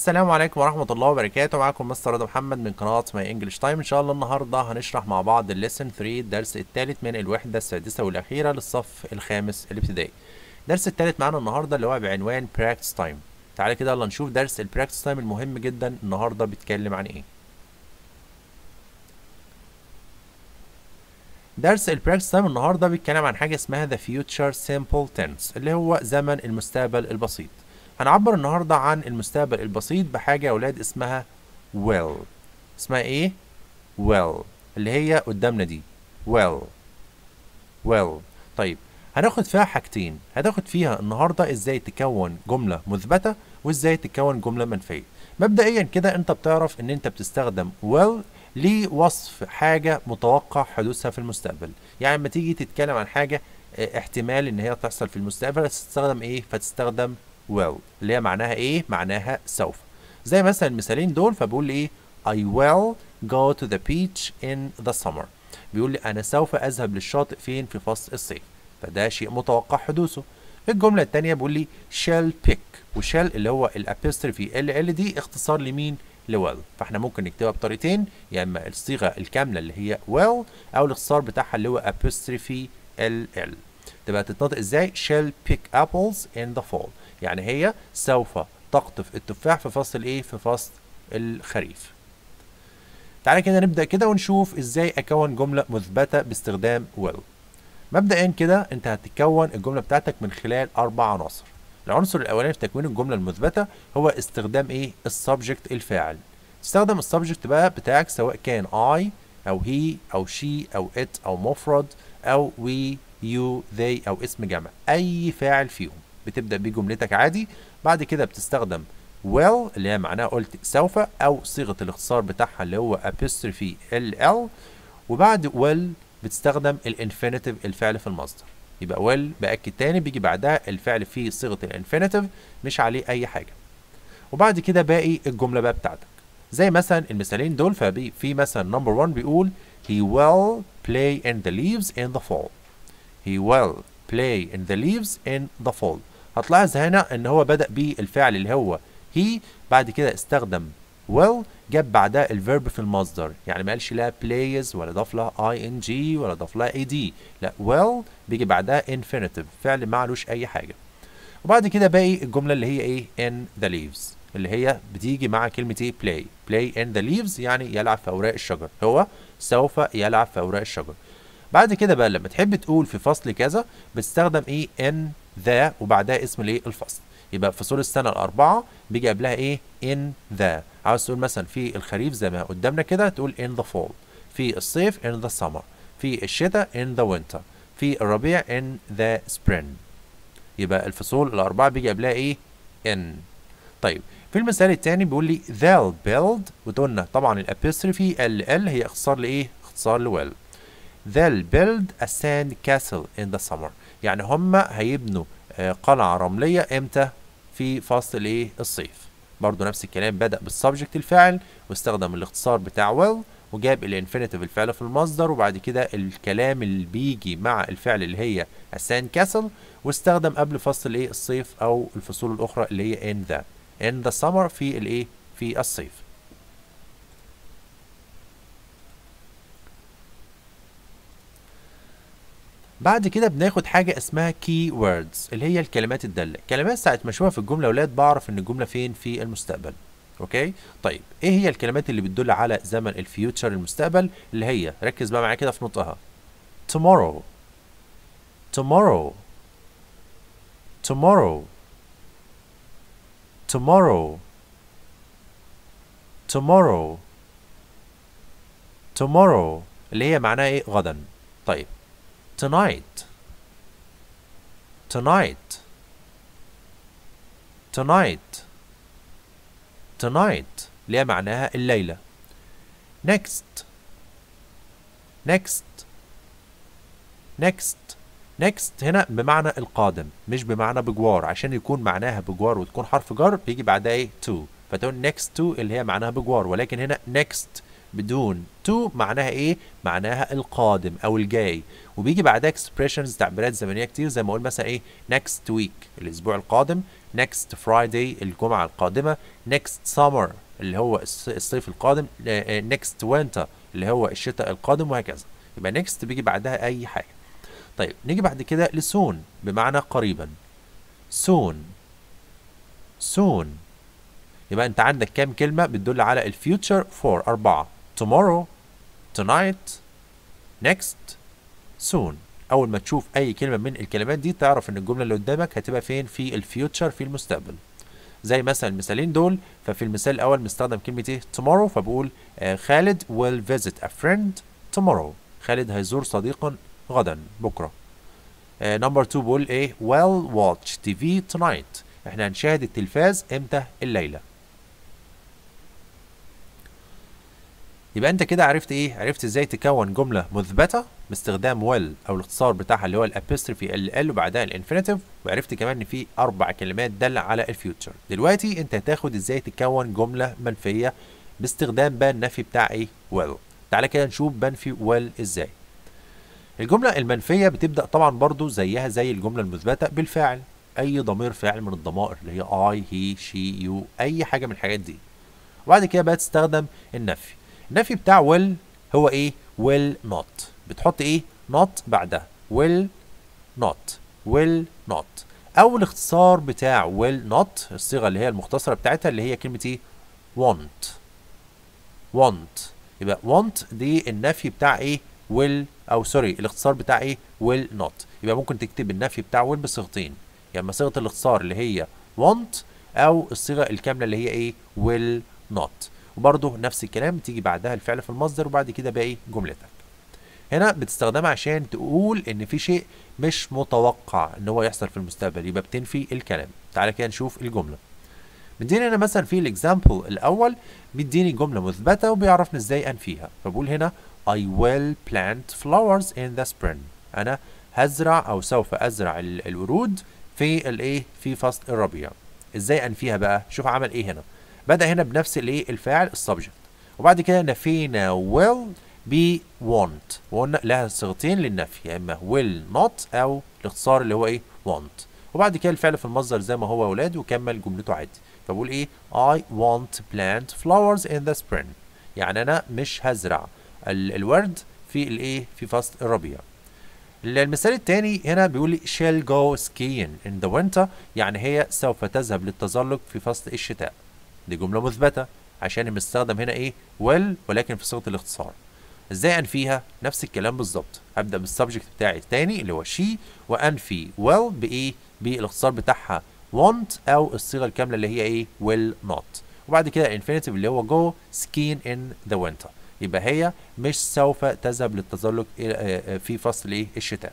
السلام عليكم ورحمة الله وبركاته معاكم مستر رضا محمد من قناة ماي انجلش تايم ان شاء الله النهاردة هنشرح مع بعض الليسن 3 الدرس الثالث من الوحدة السادسة والأخيرة للصف الخامس الابتدائي الدرس الثالث معانا النهاردة اللي هو بعنوان براكتس تايم تعالى كده يلا نشوف درس البراكتس تايم المهم جدا النهاردة بيتكلم عن ايه درس البراكتس تايم النهارده بيتكلم عن حاجه اسمها the future simple tense اللي هو زمن المستقبل البسيط هنعبر النهارده عن المستقبل البسيط بحاجه يا اولاد اسمها will اسمها ايه will اللي هي قدامنا دي will will طيب هناخد فيها حاجتين هتاخد فيها النهارده ازاي تكون جمله مثبته وازاي تكون جمله منفيه مبدئيا كده انت بتعرف ان انت بتستخدم will لوصف حاجة متوقع حدوثها في المستقبل يعني لما تيجي تتكلم عن حاجة اه، احتمال ان هي تحصل في المستقبل تستخدم ايه فتستخدم will اللي هي معناها ايه معناها سوف زي مثلا المثالين دول فبقول لي ايه I will go to the beach in the summer بيقول لي انا سوف اذهب للشاطئ فين في فصل الصيف فده شيء متوقع حدوثه الجملة التانية بيقول لي shall pick وشال اللي هو الابيسترفي ال ال دي اختصار لمين لويل فاحنا ممكن نكتبها بطريقتين يا اما الصيغه الكامله اللي هي ويل او الاختصار بتاعها اللي هو apostrophe ال ال تبقى تتنطق ازاي shall pick apples in the fall يعني هي سوف تقطف التفاح في فصل ايه في فصل الخريف تعالى كده نبدا كده ونشوف ازاي اكون جمله مثبته باستخدام will مبدئيا كده انت هتكون الجمله بتاعتك من خلال اربع عناصر العنصر الاولاني في تكوين الجمله المثبته هو استخدام ايه السبجكت الفاعل تستخدم السبجكت بقى بتاعك سواء كان I او he او she او it او مفرد او we you they او اسم جمع اي فاعل فيهم بتبدا بيه جملتك عادي بعد كده بتستخدم will اللي هي معناها قلت سوف او صيغه الاختصار بتاعها اللي هو apostrophe ll وبعد will بتستخدم الانفينيتيف الفعل في المصدر يبقى will باكد تاني بيجي بعدها الفعل في صيغه الانفينيتيف مش عليه اي حاجه وبعد كده باقي الجمله بقى بتاعتك زي مثلا المثالين دول فبي في مثلا نمبر 1 بيقول he will play in the leaves in the fall he will play in the leaves in the fall هتلاحظ هنا ان هو بدأ بالفعل اللي هو he بعد كده استخدم will جاب بعدها الفيرب في المصدر يعني ما قالش لا plays ولا ضاف لها ing ولا ضاف لها ed لا will بيجي بعدها infinitive فعل ما علوش اي حاجه وبعد كده باقي الجمله اللي هي ايه in the leaves اللي هي بتيجي مع كلمه ايه play play in the leaves يعني يلعب في اوراق الشجر هو سوف يلعب في اوراق الشجر بعد كده بقى لما تحب تقول في فصل كذا بتستخدم ايه in the وبعدها اسم الايه الفصل يبقى فصول السنه الاربعه بيجي قبلها ايه in the عاوز تقول مثلا في الخريف زي ما قدامنا كده تقول in the fall في الصيف in the summer في الشتاء in the winter في الربيع in the spring يبقى الفصول الاربعه بيجي قبلها ايه in طيب في المثال الثاني بيقول لي they'll build وقلنا طبعا الابيسترفي ال ال هي اختصار لايه اختصار لويل they'll build a sand castle in the summer يعني هم هيبنوا آه، قلعة رملية امتى في فصل ايه الصيف برضو نفس الكلام بدأ بالسبجكت الفاعل واستخدم الاختصار بتاع will وجاب الانفينيتيف الفعل في المصدر وبعد كده الكلام اللي بيجي مع الفعل اللي هي الساند كاسل واستخدم قبل فصل ايه الصيف او الفصول الاخرى اللي هي in the in the summer في الايه في الصيف بعد كده بناخد حاجة اسمها key words اللي هي الكلمات الدالة كلمات ساعة ما اشوفها في الجملة يا ولاد بعرف ان الجملة فين في المستقبل اوكي طيب ايه هي الكلمات اللي بتدل على زمن الفيوتشر المستقبل اللي هي ركز بقى معايا كده في نطقها tomorrow tomorrow tomorrow tomorrow tomorrow tomorrow اللي هي معناها ايه غدا طيب tonight tonight tonight tonight اللي هي معناها الليلة next next next next هنا بمعنى القادم مش بمعنى بجوار عشان يكون معناها بجوار وتكون حرف جر بيجي بعدها ايه to فتقول next to اللي هي معناها بجوار ولكن هنا next بدون to معناها ايه معناها القادم او الجاي وبيجي بعدها expressions تعبيرات زمنيه كتير زي ما اقول مثلا ايه next week الاسبوع القادم next Friday الجمعه القادمه next summer اللي هو الص- الصيف القادم آه، آه، next winter اللي هو الشتاء القادم وهكذا يبقى next بيجي بعدها اي حاجه طيب نيجي بعد كده لسون بمعنى قريبا soon soon يبقى انت عندك كام كلمة بتدل على الفيوتشر فور أربعة tomorrow tonight next soon أول ما تشوف أي كلمة من الكلمات دي تعرف إن الجملة اللي قدامك هتبقى فين في الفيوتشر في المستقبل زي مثلا المثالين دول ففي المثال الأول مستخدم كلمة إيه tomorrow فبقول آه خالد will visit a friend tomorrow خالد هيزور صديقا غدا بكرة نمبر 2 بقول ايه well watch TV tonight احنا هنشاهد التلفاز امتى الليله يبقى انت كده عرفت ايه عرفت ازاي تكون جمله مثبته باستخدام well او الاختصار بتاعها اللي هو الابستروفي ال ال وبعدها الانفينيتيف وعرفت كمان ان في اربع كلمات داله على الفيوتشر دلوقتي انت هتاخد ازاي تكون جمله منفيه باستخدام بقى النفي بتاع ايه well تعالى كده نشوف بنفي well ازاي الجملة المنفية بتبدأ طبعا برضو زيها زي الجملة المثبتة بالفعل أي ضمير فاعل من الضمائر اللي هي I, he, she, you أي حاجة من الحاجات دي وبعد كده بقى تستخدم النفي النفي بتاع will هو إيه will not بتحط إيه not بعدها will not will not أو الاختصار بتاع will not الصيغة اللي هي المختصرة بتاعتها اللي هي كلمة إيه want want يبقى want دي النفي بتاع ايه will او سوري الاختصار بتاع ايه will not يبقى ممكن تكتب النفي بتاع will بصيغتين يا اما صيغه الاختصار اللي هي want او الصيغه الكامله اللي هي ايه will not وبرضه نفس الكلام تيجي بعدها الفعل في المصدر وبعد كده بقى ايه جملتك هنا بتستخدمها عشان تقول ان في شيء مش متوقع ان هو يحصل في المستقبل يبقى بتنفي الكلام تعالى كده نشوف الجمله مديني هنا مثلا في الاكزامبل الاول بيديني جمله مثبته وبيعرفني ازاي انفيها فبقول هنا I will plant flowers in the spring انا هزرع او سوف ازرع ال- الورود في الايه في فصل الربيع ازاي انفيها بقى شوف عمل ايه هنا بدا هنا بنفس الايه الفاعل السبجكت وبعد كده نفينا will ب want وقلنا لها صيغتين للنفي يا اما will not او الاختصار اللي هو ايه want وبعد كده الفعل في المصدر زي ما هو يا ولاد وكمل جملته عادي فبقول ايه I want to plant flowers in the spring يعني انا مش هزرع ال- الورد في الايه في فصل الربيع المثال الثاني هنا بيقول لي shall go skiing in the winter يعني هي سوف تذهب للتزلج في فصل الشتاء دي جملة مثبتة عشان مستخدم هنا ايه will ولكن في صيغة الاختصار ازاي انفيها نفس الكلام بالظبط هبدأ بالسبجكت بتاعي الثاني اللي هو she وانفي will بايه بالاختصار بتاعها want او الصيغة الكاملة اللي هي ايه will not وبعد كده الانفينيتيف اللي هو go skiing in the winter يبقى هي مش سوف تذهب للتزلج إلى- آه، آه، في فصل ايه الشتاء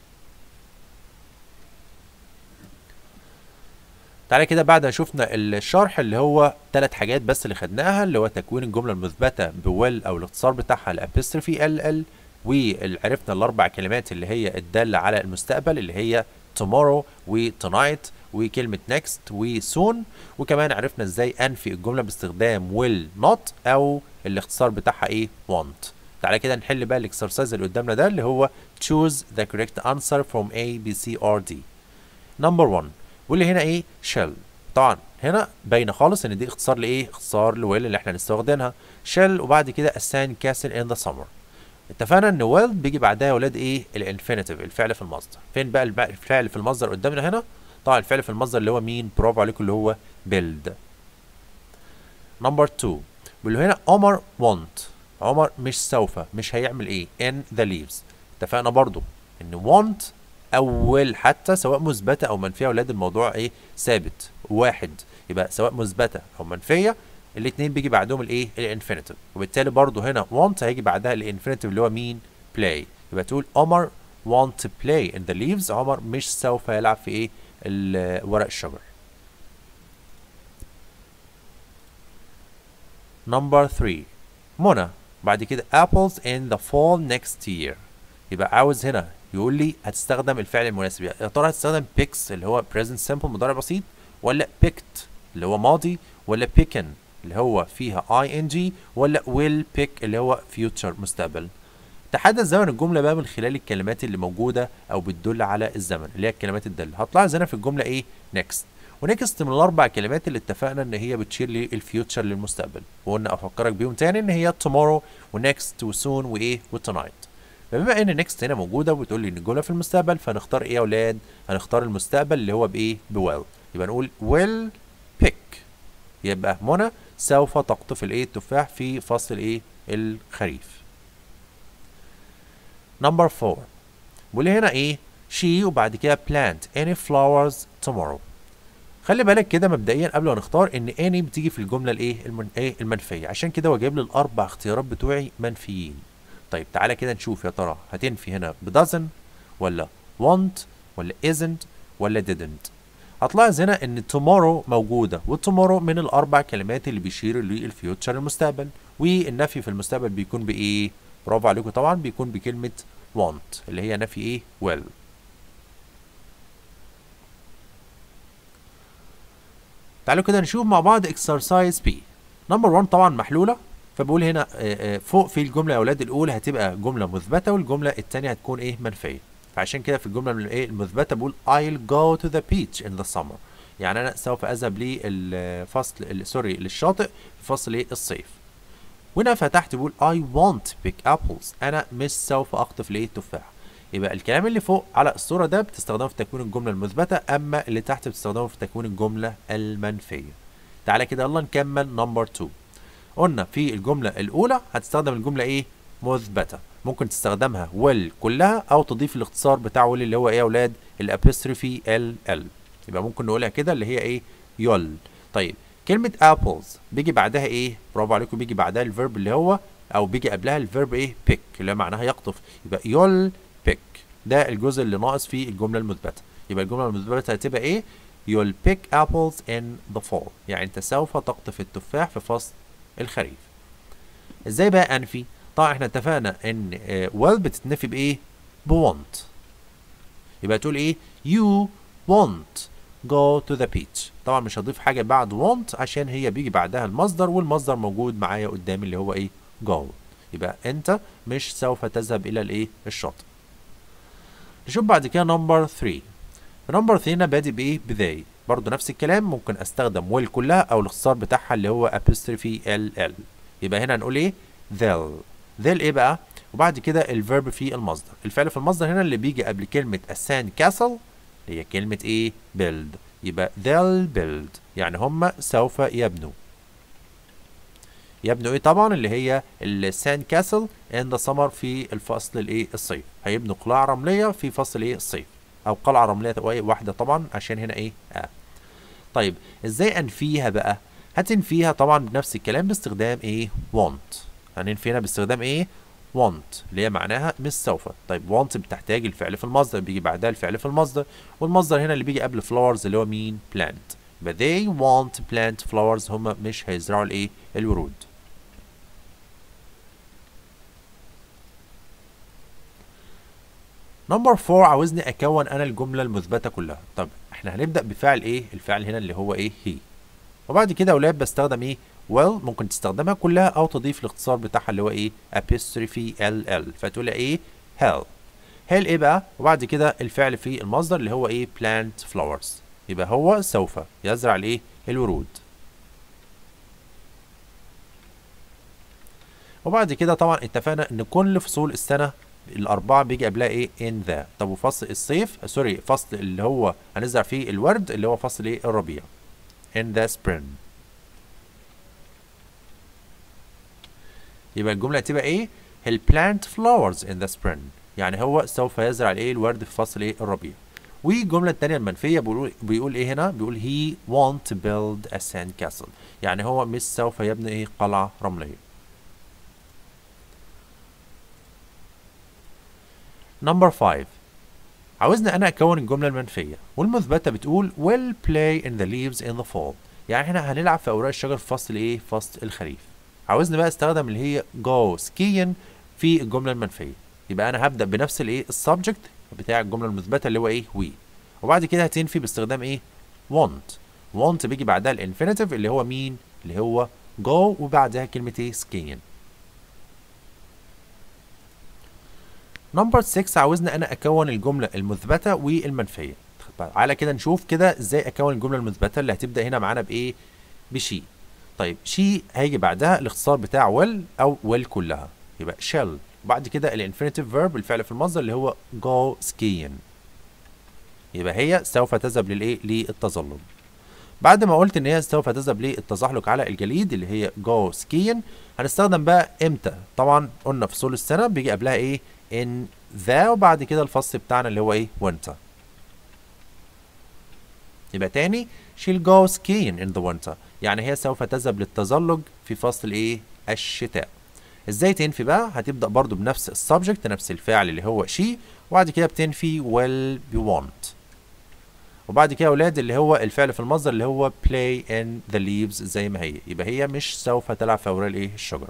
تعالى كده بعد ما شفنا الشرح اللي هو ثلاث حاجات بس اللي خدناها اللي هو تكوين الجمله المثبته بويل او الاختصار بتاعها الابستروفي ال ال وعرفنا الاربع كلمات اللي هي الداله على المستقبل اللي هي tomorrow و tonight وكلمة next و soon وكمان عرفنا ازاي انفي الجملة باستخدام will not او الاختصار بتاعها ايه want تعالى كده نحل بقى الاكسرسايز اللي قدامنا ده اللي هو choose the correct answer from A B C or D نمبر 1 بيقول لي هنا ايه shall طبعا هنا باينه خالص ان دي اختصار لايه اختصار لويل اللي احنا لسه واخدينها shall وبعد كده ascend castle in the summer اتفقنا ان will بيجي بعدها يا ولاد ايه الانفينيتيف الفعل في المصدر فين بقى الب- الفعل في المصدر قدامنا هنا طبعا الفعل في المصدر اللي هو مين برافو عليكم اللي هو build نمبر 2 بيقول له هنا عمر want عمر مش سوف مش هيعمل ايه in the leaves اتفقنا برضو ان want اول حتى سواء مثبته او منفيه يا ولاد الموضوع ايه ثابت واحد يبقى سواء مثبته او منفيه الاثنين بيجي بعدهم الايه الانفينيتيف وبالتالي برضو هنا want هيجي بعدها الانفينيتيف اللي هو مين play يبقى تقول عمر want to play in the leaves عمر مش سوف يلعب في ايه ال- ورق الشجر نمبر 3 منى بعد كده apples in the fall next year يبقى عاوز هنا يقول لي هتستخدم الفعل المناسب يا ترى هتستخدم picks اللي هو present simple مضارع بسيط ولا picked اللي هو ماضي ولا pickin اللي هو فيها ing ولا will pick اللي هو future مستقبل تحدث زمن الجملة بقى من خلال الكلمات اللي موجودة أو بتدل على الزمن اللي هي الكلمات الدالة هتلاحظ هنا في الجملة إيه next ونكست من الأربع كلمات اللي اتفقنا إن هي بتشير للفيوتشر للمستقبل وقلنا أفكرك بيهم تاني إن هي tomorrow ونكست وسون وإيه وتونايت فبما إن next هنا موجودة وبتقول لي إن الجملة في المستقبل فهنختار إيه يا أولاد؟ هنختار المستقبل اللي هو بإيه؟ بويل يبقى نقول will pick يبقى منى سوف تقطف الإيه التفاح في فصل إيه الخريف نمبر 4 بيقول لي هنا ايه she وبعد كده plant any flowers tomorrow خلي بالك كده مبدئيا قبل ما نختار ان any بتيجي في الجمله الايه المن... ايه المنفيه عشان كده هو جايب لي الاربع اختيارات بتوعي منفيين طيب تعالى كده نشوف يا ترى هتنفي هنا ب doesn't ولا want ولا isn't ولا didn't هتلاحظ هنا ان tomorrow موجوده والtomorrow من الاربع كلمات اللي بيشيروا للفيوتشر المستقبل والنفي في المستقبل بيكون بايه برافو عليكم طبعا بيكون بكلمه want اللي هي نفي ايه will تعالوا كده نشوف مع بعض exercise B نمبر 1 طبعا محلوله فبقول هنا آه، آه، فوق في الجمله يا اولاد الاولى هتبقى جمله مثبته والجمله الثانيه هتكون ايه منفيه فعشان كده في الجمله من ايه المثبته بقول I'll go to the beach in the summer يعني انا سوف اذهب للفصل ال- سوري للشاطئ في فصل ايه الصيف وهنا فتحت بقول I won't pick apples أنا مش سوف أقطف ليه التفاح يبقى الكلام اللي فوق على الصورة ده بتستخدمه في تكوين الجملة المثبتة أما اللي تحت بتستخدمه في تكوين الجملة المنفية تعالى كده يلا نكمل نمبر 2 قلنا في الجملة الأولى هتستخدم الجملة إيه مثبتة ممكن تستخدمها will كلها أو تضيف الاختصار بتاع will اللي هو إيه يا أولاد الأبستروفي ال ال يبقى ممكن نقولها كده اللي هي إيه يول طيب كلمة apples بيجي بعدها ايه؟ برافو عليكم بيجي بعدها الفيرب اللي هو او بيجي قبلها الفيرب ايه؟ pick اللي معناها يقطف يبقى you'll pick ده الجزء اللي ناقص في الجملة المثبتة يبقى الجملة المثبتة هتبقى ايه؟ you'll pick apples in the fall يعني انت سوف تقطف التفاح في فصل الخريف ازاي بقى انفي؟ طبعا احنا اتفقنا ان آه، will بتتنفي بايه؟ بwant يبقى تقول ايه؟ you won't go to the beach طبعا مش هضيف حاجة بعد want عشان هي بيجي بعدها المصدر والمصدر موجود معايا قدامي اللي هو ايه go يبقى انت مش سوف تذهب الى الايه الشاطئ نشوف بعد كده نمبر 3 نمبر 3 هنا بادئ بايه بذي برضه نفس الكلام ممكن استخدم will كلها او الاختصار بتاعها اللي هو apostrophe ll يبقى هنا هنقول ايه they'll they'll ايه بقى وبعد كده الفيرب في المصدر الفعل في المصدر هنا اللي بيجي قبل كلمة ascend castle هي كلمة ايه build يبقى they'll build يعني هم سوف يبنوا يبنوا ايه طبعا اللي هي الساند كاسل ان ذا سمر في الفصل الايه الصيف هيبنوا قلاع رمليه في فصل ايه الصيف او قلعه رمليه واحده طبعا عشان هنا ايه اه طيب ازاي انفيها بقى هتنفيها طبعا بنفس الكلام باستخدام ايه want هننفيها باستخدام ايه want اللي هي معناها مش سوف طيب want بتحتاج الفعل في المصدر بيجي بعدها الفعل في المصدر والمصدر هنا اللي بيجي قبل flowers اللي هو مين plant يبقى they want to plant flowers هم مش هيزرعوا الايه الورود نمبر 4 عاوزني اكون انا الجمله المثبته كلها طب احنا هنبدا بفعل ايه الفعل هنا اللي هو ايه هي وبعد كده يا اولاد بستخدم ايه well ممكن تستخدمها كلها او تضيف الاختصار بتاعها اللي هو ايه apostrophe ll فتقول ايه hell hell ايه بقى وبعد كده الفعل في المصدر اللي هو ايه plant flowers يبقى هو سوف يزرع الايه الورود وبعد كده طبعا اتفقنا ان كل فصول السنه الأربعة بيجي قبلها إيه in the طب وفصل الصيف سوري فصل اللي هو هنزرع فيه الورد اللي هو فصل إيه الربيع in the spring يبقى الجملة هتبقى إيه he'll plant flowers in the spring يعني هو سوف يزرع الإيه الورد في فصل إيه الربيع والجملة التانية المنفية بيقول بيقول إيه هنا بيقول he won't build a sand castle يعني هو مش سوف يبني إيه قلعة رملية نمبر 5 عاوزنا انا اكون الجمله المنفيه والمثبته بتقول will play in the leaves in the fall يعني احنا هنلعب في اوراق الشجر في فصل ايه فصل الخريف عاوزني بقى استخدم اللي هي go skiing في الجمله المنفيه يبقى انا هبدا بنفس الايه السبجكت بتاع الجمله المثبته اللي هو ايه we وبعد كده هتنفي باستخدام ايه want want بيجي بعدها الانفينيتيف اللي هو مين اللي هو go وبعدها كلمة ايه skiing نمبر 6 عاوزنا انا اكون الجملة المثبتة والمنفية تعالى كده نشوف كده ازاي اكون الجملة المثبتة اللي هتبدأ هنا معانا بايه بشي طيب شي هيجي بعدها الاختصار بتاع will او will كلها يبقى shall وبعد كده الانفينيتيف فيرب الفعل في المصدر اللي هو go skiing يبقى هي سوف تذهب للايه للتزلج بعد ما قلت ان هي سوف تذهب للتزحلق على الجليد اللي هي جو سكين هنستخدم بقى امتى طبعا قلنا فصول السنه بيجي قبلها ايه ان ذا وبعد كده الفصل بتاعنا اللي هو ايه وينتر يبقى تاني she'll go skiing in the winter يعني هي سوف تذهب للتزلج في فصل ايه الشتاء ازاي تنفي بقى هتبدا برضو بنفس السبجكت نفس الفعل اللي هو she وبعد كده بتنفي will be want وبعد كده يا اولاد اللي هو الفعل في المصدر اللي هو play in the leaves زي ما هي يبقى هي مش سوف تلعب في اوراق الايه الشجر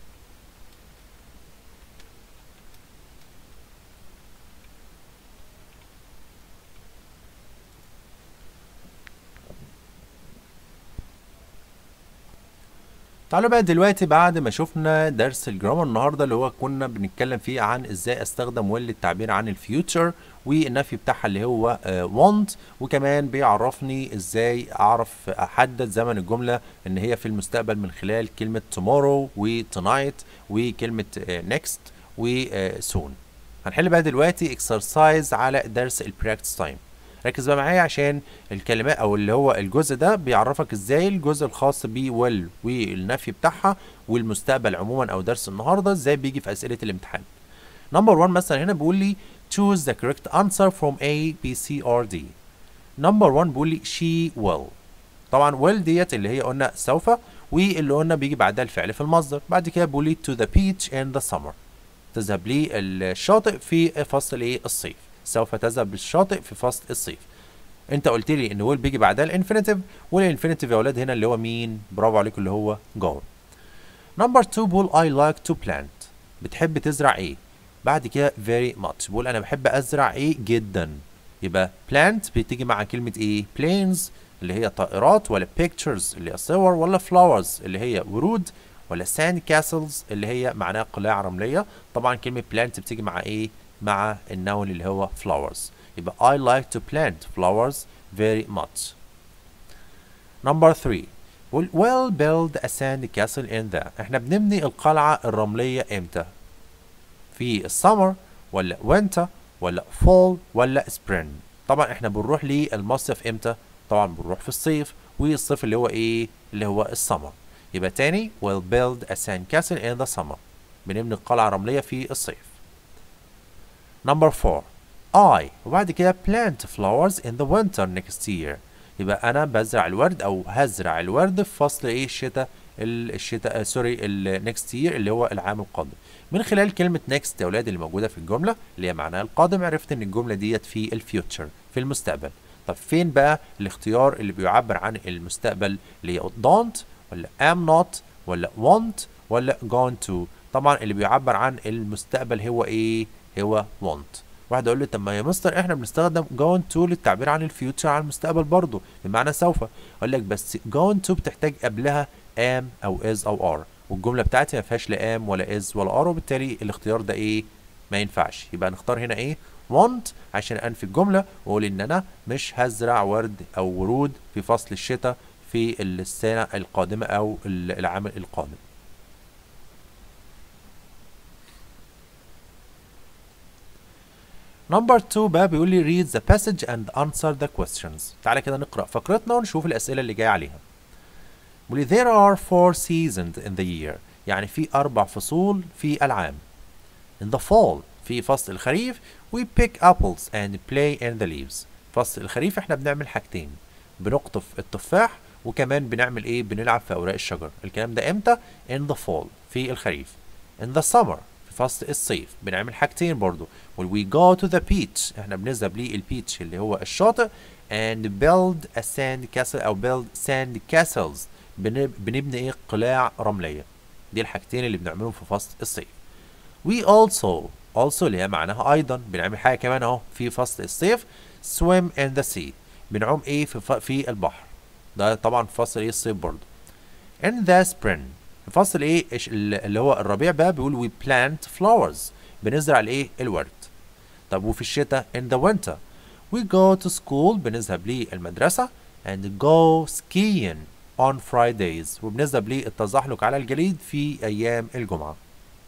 تعالوا بقى دلوقتي بعد ما شفنا درس الجرامر النهارده اللي هو كنا بنتكلم فيه عن ازاي استخدم will للتعبير عن الفيوتشر والنفي بتاعها اللي هو uh, want وكمان بيعرفني ازاي اعرف احدد زمن الجمله ان هي في المستقبل من خلال كلمه tomorrow و tonight وكلمه uh, next و uh, soon هنحل بقى دلوقتي exercise على درس البراكتس تايم ركز بقى معايا عشان الكلمات او اللي هو الجزء ده بيعرفك ازاي الجزء الخاص ب will والنفي بتاعها والمستقبل عموما او درس النهارده ازاي بيجي في اسئله الامتحان نمبر 1 مثلا هنا بيقول لي choose the correct answer from A B C or D نمبر 1 بيقول لي she will طبعا will ديت اللي هي قلنا سوف واللي قلنا بيجي بعدها الفعل في المصدر بعد كده بيقول لي to the beach in the summer تذهب للشاطئ في فصل ايه الصيف سوف تذهب للشاطئ في فصل الصيف انت قلت لي ان ويل بيجي بعدها الانفينيتيف والانفينيتيف يا اولاد هنا اللي هو مين برافو عليكم اللي هو جو نمبر 2 بقول I like to plant بتحب تزرع ايه بعد كده very much بقول انا بحب ازرع ايه جدا يبقى plant بتيجي مع كلمة ايه planes اللي هي طائرات ولا pictures اللي هي صور ولا flowers اللي هي ورود ولا sand castles اللي هي معناها قلاع رملية طبعا كلمة plant بتيجي مع ايه مع النون اللي هو flowers يبقى I like to plant flowers very much number 3 بقول well build a sand castle in the احنا بنبني القلعة الرملية امتى في السمر ولا winter ولا fall ولا spring طبعا احنا بنروح للمصيف امتى طبعا بنروح في الصيف والصيف اللي هو ايه اللي هو السمر يبقى تاني we'll build a sand castle in the summer بنبني القلعة الرملية في الصيف Number 4 I وبعد كده plant flowers in the winter next year يبقى أنا بزرع الورد أو هزرع الورد في فصل إيه الشتاء الشتاء سوري ال next year اللي هو العام القادم من خلال كلمة next يا أولاد اللي موجودة في الجملة اللي هي معناها القادم عرفت إن الجملة ديت في الفيوتشر في المستقبل طب فين بقى الاختيار اللي بيعبر عن المستقبل اللي هي don't ولا am not ولا want ولا going to طبعا اللي بيعبر عن المستقبل هو إيه هو want واحد يقول لي طب ما يا مستر احنا بنستخدم going to للتعبير عن الفيوتشر عن المستقبل برضه بمعنى سوف اقول لك بس going to بتحتاج قبلها am او is او are والجمله بتاعتي ما فيهاش لا am ولا is ولا are وبالتالي الاختيار ده ايه ما ينفعش يبقى نختار هنا ايه want عشان انفي الجمله واقول ان انا مش هزرع ورد او ورود في فصل الشتاء في السنه القادمه او العام القادم نمبر 2 بقى بيقول لي read the passage and answer the questions تعالى كده نقرأ فقرتنا ونشوف الأسئلة اللي جاية عليها بيقول لي there are four seasons in the year يعني في أربع فصول في العام in the fall في فصل الخريف we pick apples and play in the leaves فصل الخريف احنا بنعمل حاجتين بنقطف التفاح وكمان بنعمل ايه بنلعب في أوراق الشجر الكلام ده امتى in the fall في الخريف in the summer فصل الصيف بنعمل حاجتين برضو when we go to the beach احنا بنذهب للبيتش اللي هو الشاطئ and build a sand castle او build sand castles بنبني ايه قلاع رملية دي الحاجتين اللي بنعملهم في فصل الصيف we also also اللي هي معناها ايضا بنعمل حاجة كمان اهو في فصل الصيف swim in the sea بنعوم ايه في, في البحر ده طبعا في فصل ايه الصيف برضو in the spring في فصل ايه إيش ال- اللي هو الربيع بقى بيقول we plant flowers بنزرع الايه الورد طب وفي الشتاء in the winter we go to school بنذهب للمدرسة and go skiing on Fridays وبنذهب للتزحلق على الجليد في أيام الجمعة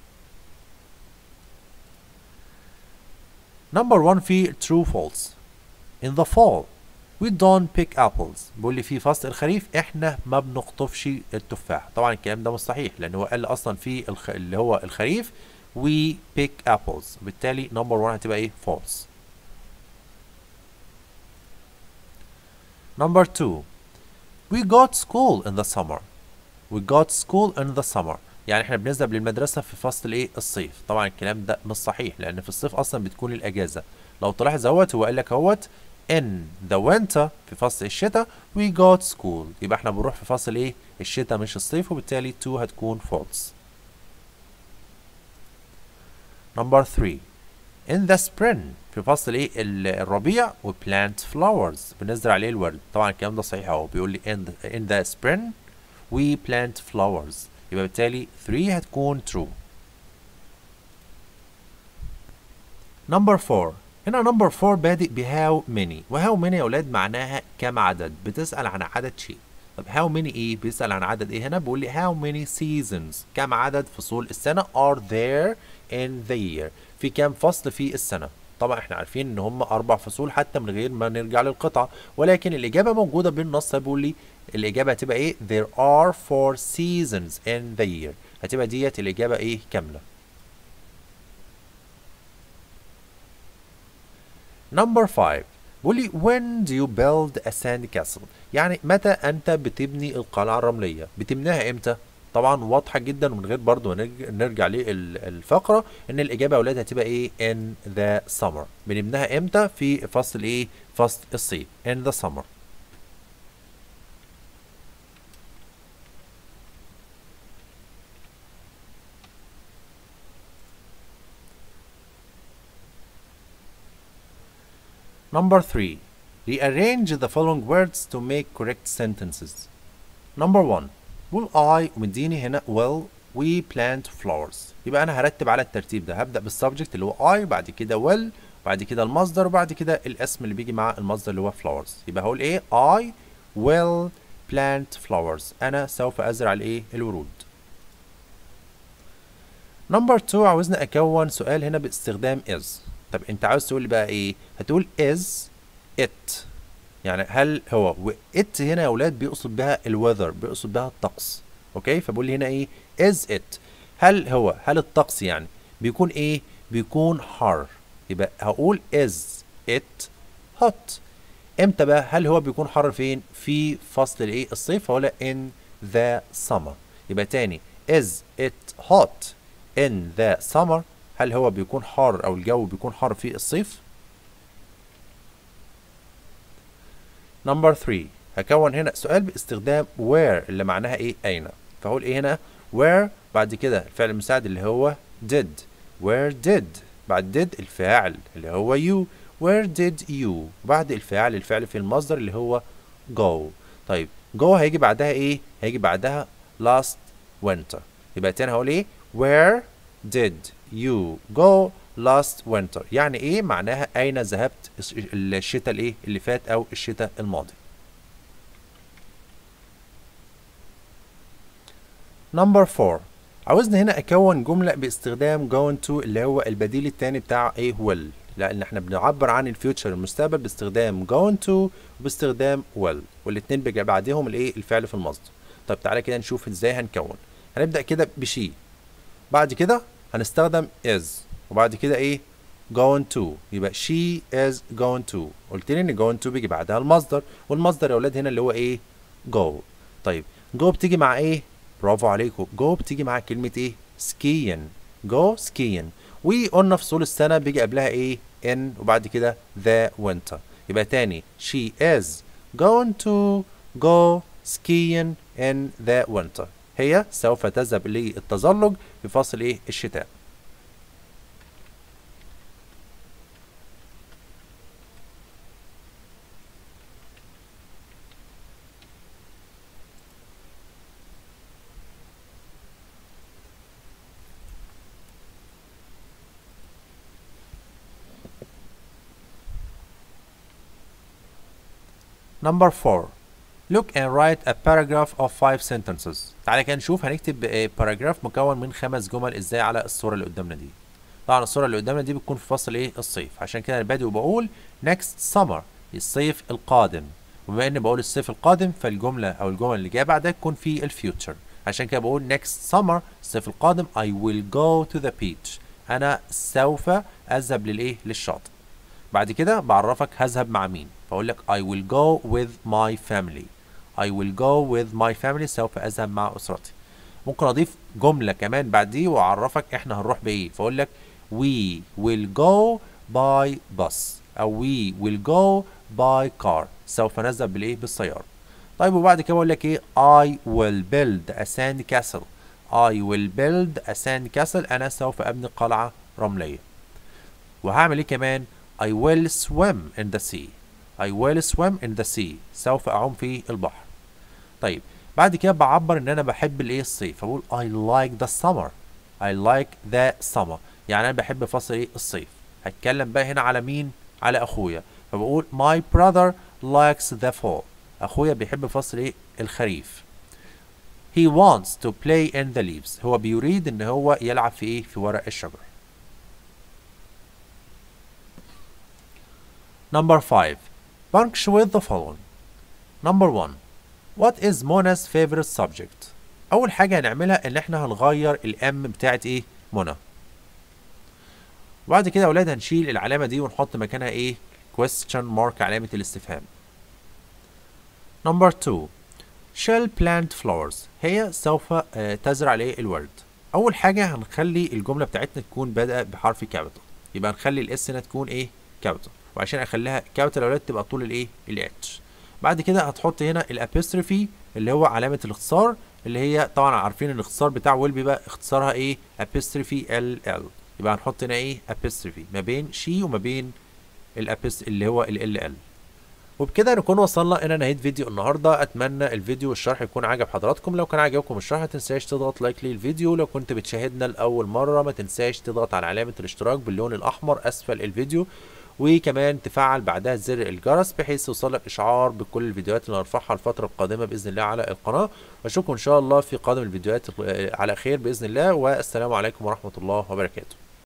Number one في true false In the fall we don't pick apples بيقول لي في فصل الخريف احنا ما بنقطفش التفاح طبعا الكلام ده مستحيل لان هو قال اصلا في الخ... اللي هو الخريف we pick apples بالتالي number one هتبقى ايه false Number two we got school in the summer we got school in the summer يعني احنا بنذهب للمدرسة في فصل ايه الصيف طبعا الكلام ده مش صحيح لان في الصيف اصلا بتكون الاجازة لو تلاحظ اهوت هو قال لك اهوت in the winter في فصل الشتاء we got school يبقى احنا بنروح في فصل ايه الشتاء مش الصيف وبالتالي 2 هتكون false number 3 in the spring في فصل ايه ال- الربيع we plant flowers بنزرع عليه الورد طبعا الكلام ده صحيح اهو بيقول لي in the, in the spring we plant flowers يبقى بالتالي 3 هتكون true number 4 هنا number 4 بادئ ب how many و how many يا اولاد معناها كم عدد بتسأل عن عدد شيء طب how many ايه بيسأل عن عدد ايه هنا بيقول لي how many seasons كم عدد فصول السنة are there in the year في كام فصل في السنة طبعا احنا عارفين ان هم اربع فصول حتى من غير ما نرجع للقطعة ولكن الاجابة موجودة بالنص بيقول لي الاجابة هتبقى ايه there are four seasons in the year هتبقى ديت الاجابة ايه كاملة Number 5 بيقول لي when do you build a sand castle يعني متى انت بتبني القلعة الرملية بتبنيها امتى طبعا واضحة جدا ومن غير برضو ما نرج- نرجع للفقرة ان الاجابة يا اولاد هتبقى ايه in the summer بنبنيها امتى في فصل ايه فصل الصيف in the summer Number 3. Rearrange the following words to make correct sentences. Number 1. will I ومديني هنا will we plant flowers يبقى أنا هرتب على الترتيب ده هبدأ بالسبجكت اللي هو I بعد كده will بعد كده المصدر وبعد كده الاسم اللي بيجي مع المصدر اللي هو flowers يبقى هقول إيه I will plant flowers أنا سوف أزرع الإيه الورود نمبر 2 عاوزنا اكون سؤال هنا باستخدام is طب انت عاوز تقول لي بقى ايه هتقول is it يعني هل هو و it هنا يا اولاد بيقصد بها الوذر بيقصد بها الطقس اوكي فبقول لي هنا ايه is it هل هو هل الطقس يعني بيكون ايه بيكون حار يبقى هقول is it hot امتى بقى هل هو بيكون حر فين في فصل الايه الصيف ولا in the summer يبقى تاني is it hot in the summer هل هو بيكون حار او الجو بيكون حار في الصيف نمبر 3 هكون هنا سؤال باستخدام where اللي معناها ايه اين فهقول ايه هنا where بعد كده الفعل المساعد اللي هو did where did بعد did الفاعل اللي هو you where did you بعد الفاعل الفعل في المصدر اللي هو go طيب go هيجي بعدها ايه هيجي بعدها last winter يبقى تاني هقول ايه where did you go last winter يعني ايه معناها اين ذهبت الش- الشتاء الايه اللي فات او الشتاء الماضي نمبر 4 عاوزني هنا اكون جمله باستخدام going to اللي هو البديل الثاني بتاع ايه will لان احنا بنعبر عن الفيوتشر المستقبل باستخدام going to وباستخدام will والاثنين بيجي بعدهم الايه الفعل في المصدر طب تعالى كده نشوف ازاي هنكون هنبدا كده بشي بعد كده هنستخدم is وبعد كده ايه going to يبقى she is going to قلت لي ان going to بيجي بعدها المصدر والمصدر يا اولاد هنا اللي هو ايه go طيب go بتيجي مع ايه برافو عليكم go بتيجي مع كلمة ايه skiing go skiing وقلنا فصول السنة بيجي قبلها ايه in وبعد كده the winter يبقى تاني she is going to go skiing in the winter هي سوف تذهب للتزلج في فصل ايه الشتاء Number 4 Look and write a paragraph of five sentences تعالى كده نشوف هنكتب باراجراف مكون من خمس جمل ازاي على الصورة اللي قدامنا دي طبعا الصورة اللي قدامنا دي بتكون في فصل ايه الصيف عشان كده انا بادئ وبقول next summer الصيف القادم وبما اني بقول الصيف القادم فالجملة او الجمل اللي جايه بعدها تكون في الفيوتشر عشان كده بقول next summer الصيف القادم I will go to the beach انا سوف اذهب للايه للشاطئ بعد كده بعرفك هذهب مع مين فاقول لك I will go with my family I will go with my family سوف اذهب مع اسرتي ممكن اضيف جمله كمان بعديه واعرفك احنا هنروح بايه فاقول لك we will go by bus او we will go by car سوف نذهب بالايه بالسياره طيب وبعد كده بقول لك ايه I will build a sand castle I will build a sand castle انا سوف ابني قلعه رمليه وهعمل ايه كمان I will swim in the sea I will swim in the sea سوف اعوم في البحر طيب بعد كده بعبر ان انا بحب الايه الصيف فبقول I like the summer I like the summer يعني انا بحب فصل ايه الصيف هتكلم بقى هنا على مين على اخويا فبقول my brother likes the fall اخويا بيحب فصل ايه الخريف he wants to play in the leaves هو بيريد ان هو يلعب في ايه في ورق الشجر Number 5 punctuate the following Number 1 What is Mona's favorite subject? أول حاجة هنعملها إن إحنا هنغير الأم بتاعت إيه؟ منى. وبعد كده يا أولاد هنشيل العلامة دي ونحط مكانها إيه؟ question mark علامة الاستفهام. Number 2 Shall plant flowers هي سوف آه تزرع الإيه؟ الورد. أول حاجة هنخلي الجملة بتاعتنا تكون بادئة بحرف كابيتال. يبقى هنخلي الإس هنا تكون إيه؟ كابيتال. وعشان أخليها كابيتال يا أولاد تبقى طول الإيه؟ الاتش. بعد كده هتحط هنا الابيستروفي اللي هو علامة الاختصار اللي هي طبعا عارفين الاختصار بتاع ويل بيبقى اختصارها ايه ابيستروفي ال ال يبقى هنحط هنا ايه ابيستروفي ما بين شي وما بين الابيست اللي هو ال ال وبكده نكون وصلنا الى نهايه فيديو النهارده اتمنى الفيديو والشرح يكون عجب حضراتكم لو كان عجبكم الشرح ما تنساش تضغط لايك للفيديو لو كنت بتشاهدنا لاول مره ما تنساش تضغط على علامه الاشتراك باللون الاحمر اسفل الفيديو وكمان تفعل بعدها زر الجرس بحيث يوصلك اشعار بكل الفيديوهات اللي هنرفعها الفتره القادمه باذن الله على القناه واشوفكم ان شاء الله في قادم الفيديوهات على خير باذن الله والسلام عليكم ورحمه الله وبركاته